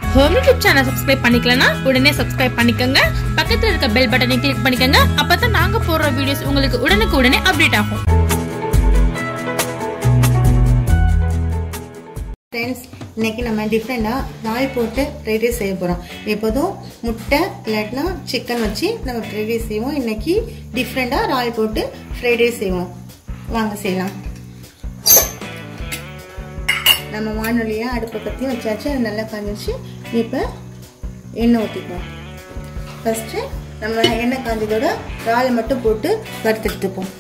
Home YouTube channel subscribe பண்ணிக்கலனா உடனே subscribe பண்ணிக்கோங்க பக்கத்துல இருக்க பெல் பட்டனை கிளிக் பண்ணிக்கோங்க அப்பதான் நாங்க போடுற வீடியோஸ் உங்களுக்கு உடனுக்கு உடனே அப்டேட் ஆகும் ஃப்ரெண்ட்ஸ் இன்னைக்கு நம்ம டிஃப்ரெண்டாக நாள் போட்டு ஃப்ரைட் ரைஸ் செய்ய போகிறோம் எப்போதும் முட்டை இல்லாட்டினா சிக்கன் வச்சு நம்ம ஃப்ரைட் ரைஸ் செய்வோம் இன்னைக்கு டிஃப்ரெண்டாக ரால் போட்டு ஃப்ரைட் ரைஸ் செய்வோம் வாங்க செய்யலாம் நம்ம வானொலியை அடுப்பை பற்றி வச்சாச்சு அது நல்லா காஞ்சிச்சு இப்போ எண்ணெய் ஊற்றிக்குவோம் ஃபஸ்ட்டு நம்ம எண்ணெய் காஞ்சதோட இறாலை மட்டும் போட்டு வறுத்தெடுத்துப்போம்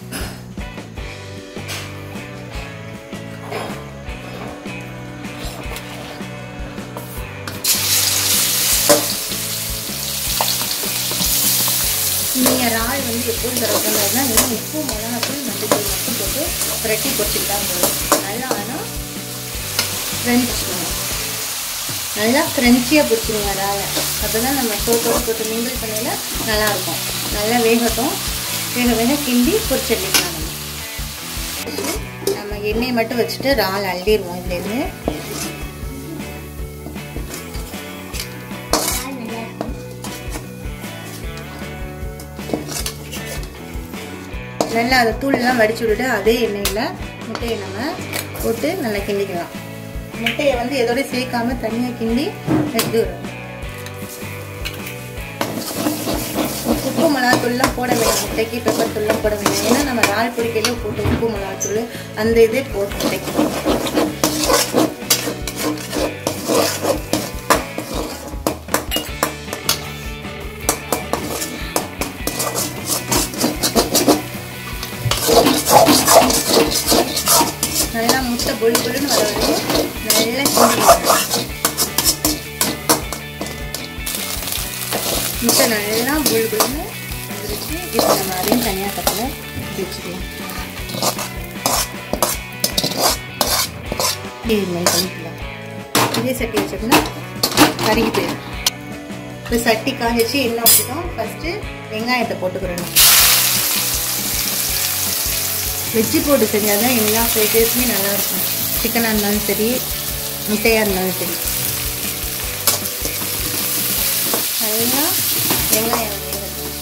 நீங்கள் இறால் வந்து எப்போதும் திறக்கிறதுனா வெறும் உப்பு மிளகாத்தூள் மஞ்சள் மட்டும் போட்டு புரட்டி பொரிச்சுக்கிட்டா போதும் நல்லா ஆனால் ஃப்ரெஞ்ச் நல்லா க்ரன்ச்சியாக பிடிச்சிருங்க இறாலை அப்போ தான் நம்ம சோத்தோடு போட்டு மிங்கிள் பண்ணையில் நல்லாயிருக்கும் நல்லா வேகட்டும் வேக வேக கிண்டி பொரிச்செடுக்கலாம் நம்ம நம்ம எண்ணெயை மட்டும் வச்சுட்டு இறால் அள்ளிடுவோம் இதுலேருந்து நல்லா அதை தூள்லாம் வடிச்சு விட்டுட்டு அதே எண்ணெயில் முட்டையை நம்ம போட்டு நல்லா கிண்டிக்கலாம் முட்டையை வந்து எதோட சேர்க்காம தனியாக கிண்டி எடுத்து உப்பு மிளகாத்தூள்லாம் போட வேண்டாம் முட்டைக்கு பெப்பர் தூள்லாம் போட வேண்டாம் ஏன்னா நம்ம ரால் பொடிக்கையிலே போட்டு உப்பு மிளகாத்தூள் அந்த இதே போட்டு முட்டைக்கு நல்லா முட்டை பொழு பொழுன்னு வர வரையும் நல்லா கிண்டி முட்டை நல்லா பொழு பொழுன்னு வந்துருச்சு இப்போ நம்ம அதையும் தனியாக கட்டில் வச்சுக்கலாம் இது மாதிரி பண்ணிக்கலாம் இதே சட்டி வச்சோம்னா கருகி போயிடும் இப்போ சட்டி காஞ்சிச்சு என்ன ஊற்றிட்டோம் ஃபஸ்ட்டு வெங்காயத்தை போட்டுக்கிறோம் வெஜ்ஜு போட்டு செஞ்சால் தான் எல்லா ஃப்ரைட் ரைஸுமே நல்லாயிருக்கும் சிக்கனாக இருந்தாலும் சரி முட்டையாக இருந்தாலும் சரி நல்லா வெங்காயம் வேகட்டும்.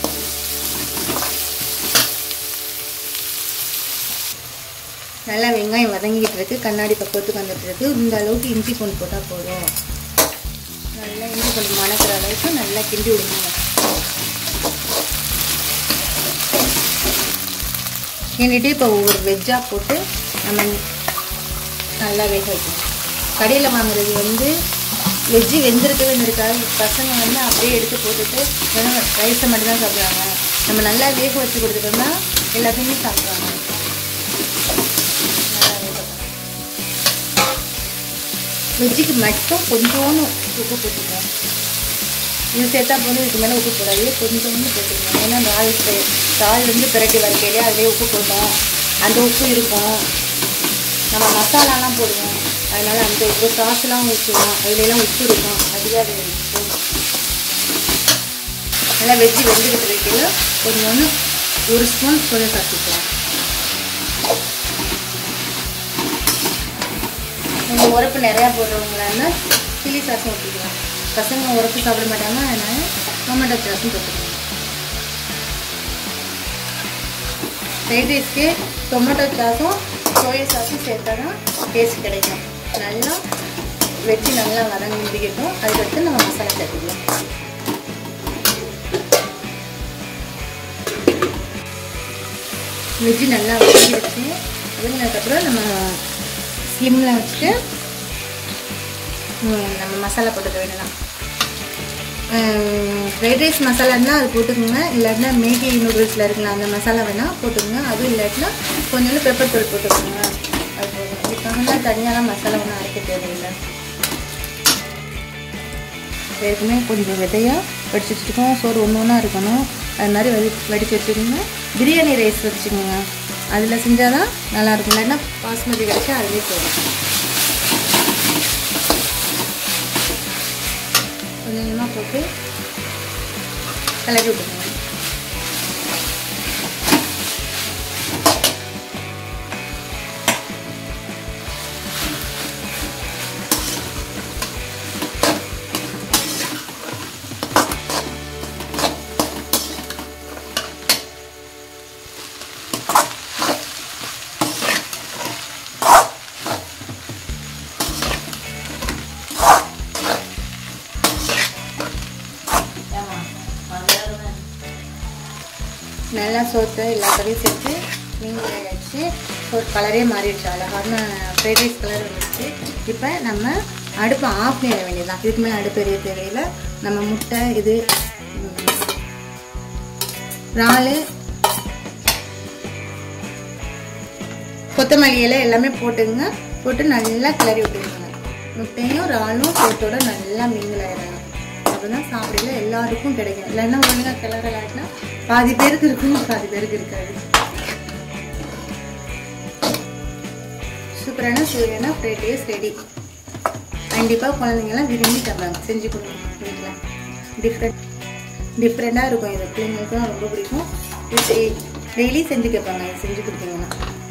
நல்லா வெங்காயம் வதங்கிட்டு இருக்கு கண்ணாடி பக்கத்துக்கு வந்துட்டு இருக்கு இந்த அளவுக்கு இஞ்சி பூண்டு போட்டால் போதும் நல்லா இஞ்சி பூண்டு மணக்கிற அளவுக்கு நல்லா கிண்டி விடுங்க கிண்டிட்டு இப்போ ஒவ்வொரு வெஜ்ஜாக போட்டு நம்ம நல்லா வேக வைக்கணும் கடையில் வாங்குறது வந்து வெஜ்ஜு வெந்திருக்கவே இருக்காது பசங்க வந்து அப்படியே எடுத்து போட்டுட்டு வெறும் ரைஸை மட்டும் தான் சாப்பிடுவாங்க நம்ம நல்லா வேக வச்சு கொடுத்துட்டோம்னா எல்லாத்தையுமே சாப்பிடுவாங்க நல்லா வேகட்டும். வெஜ்ஜுக்கு மட்டும் கொஞ்சோண்டு உப்பு போட்டுக்கலாம் இது சேர்த்தா போது இதுக்கு மேலே உப்பு போடாது கொஞ்சோண்டு போட்டுக்கணும் ஏன்னா ரால் ரால் வந்து பிரட்டி வரைக்கையிலே அதிலே உப்பு போட்டோம் அந்த உப்பு இருக்கும் நம்ம மசாலாலாம் போடுவோம் அதனால் அந்த உப்பு சாஸ்லாம் ஊற்றுவோம் அதுலலாம் உப்பு இருக்கும் அதுவே அது போடும் நல்லா வெஜ்ஜு வெந்துக்கிட்டு வைக்கல கொஞ்சோண்டு ஒரு ஸ்பூன் சோயா சாப்பிட்டுக்கலாம் நீங்கள் உரப்பு நிறையா போடுறவங்களான்னா சில்லி சாஸும் ஊற்றிக்கலாம் பசங்க உரப்பு சாப்பிட மாட்டாங்க அதனால் டொமேட்டோ சாஸும் போட்டுக்கலாம் ஃப்ரைட் ரைஸ்க்கு டொமேட்டோ சாஸும் சோயா சாஸும் சேர்த்தா தான் டேஸ்ட் கிடைக்கும் நல்லா வெஜ்ஜு நல்லா வதங்கிக்கட்டும் அதுக்கடுத்து நம்ம மசாலா சேர்த்துக்கலாம் வெஜ்ஜு நல்லா வதங்கிடுச்சு வதங்கினதுக்கப்புறம் நம்ம ஸ்லிம்மில் வச்சுட்டு நம்ம மசாலா போட்டுக்க வேண்டியதான் ஃப்ரைட் ரைஸ் மசாலான்னா அது போட்டுக்கோங்க இல்லாட்டினா மேகி நூடுல்ஸில் இருக்கலாம் அந்த மசாலா வேணால் போட்டுக்கோங்க அதுவும் இல்லாட்டினா கொஞ்சோண்டு பெப்பர் தூள் போட்டுக்கோங்க அது போதும் இதுக்காகலாம் தனியாலாம் மசாலா ஒன்றும் அரைக்க தேவையில்லை ஏற்கனவே கொஞ்சம் விதையாக வடிச்சு வச்சுருக்கோம் சோறு ஒன்று ஒன்றா இருக்கணும் அது மாதிரி வடி வடித்து வச்சுக்கோங்க பிரியாணி ரைஸ் வச்சுக்கோங்க அதில் செஞ்சால் தான் நல்லாயிருக்கும் இல்லைன்னா பாஸ்மதி வச்சு அதிலே போதும் கொஞ்சம் கொஞ்சமாக போட்டு கிளறி விட்டுருங்க நல்லா சோத்தை எல்லா கறியும் சேர்த்து மீன் ஆயிடுச்சு ஸோ கலரே மாறிடுச்சு அழகான ஃப்ரைட் ரைஸ் கலர் வந்துடுச்சு இப்போ நம்ம அடுப்பை ஆஃப் பண்ணிட வேண்டியதுதான் இதுக்கு மேலே அடுப்பு எரிய தேவையில்லை நம்ம முட்டை இது ம், இறால் கொத்தமல்லி இலை எல்லாமே போட்டுங்க போட்டு நல்லா கிளறி விட்டுருங்க முட்டையும் இறாலும் சோத்தோட நல்லா மிங்கில் ஆயிடணும் அப்பதான் சாப்பிடல எல்லாருக்கும் கிடைக்கும் இல்லைன்னா ஒழுங்கா கிளறலாட்டினா பாதி பேருக்கு இருக்கும் பாதி பேருக்கு இருக்காது சூப்பரான சூரியனா ஃப்ரைட் ரைஸ் ரெடி கண்டிப்பாக குழந்தைங்கலாம் விரும்பி சாப்பிடுவாங்க செஞ்சு கொடுங்க வீட்டில் டிஃப்ரெண்ட் டிஃப்ரெண்ட்டாக இருக்கும் இது பிள்ளைங்களுக்கும் ரொம்ப பிடிக்கும் டெய்லி செஞ்சு கேட்பாங்க இது செஞ்சு கொடுத்தீங்கன்னா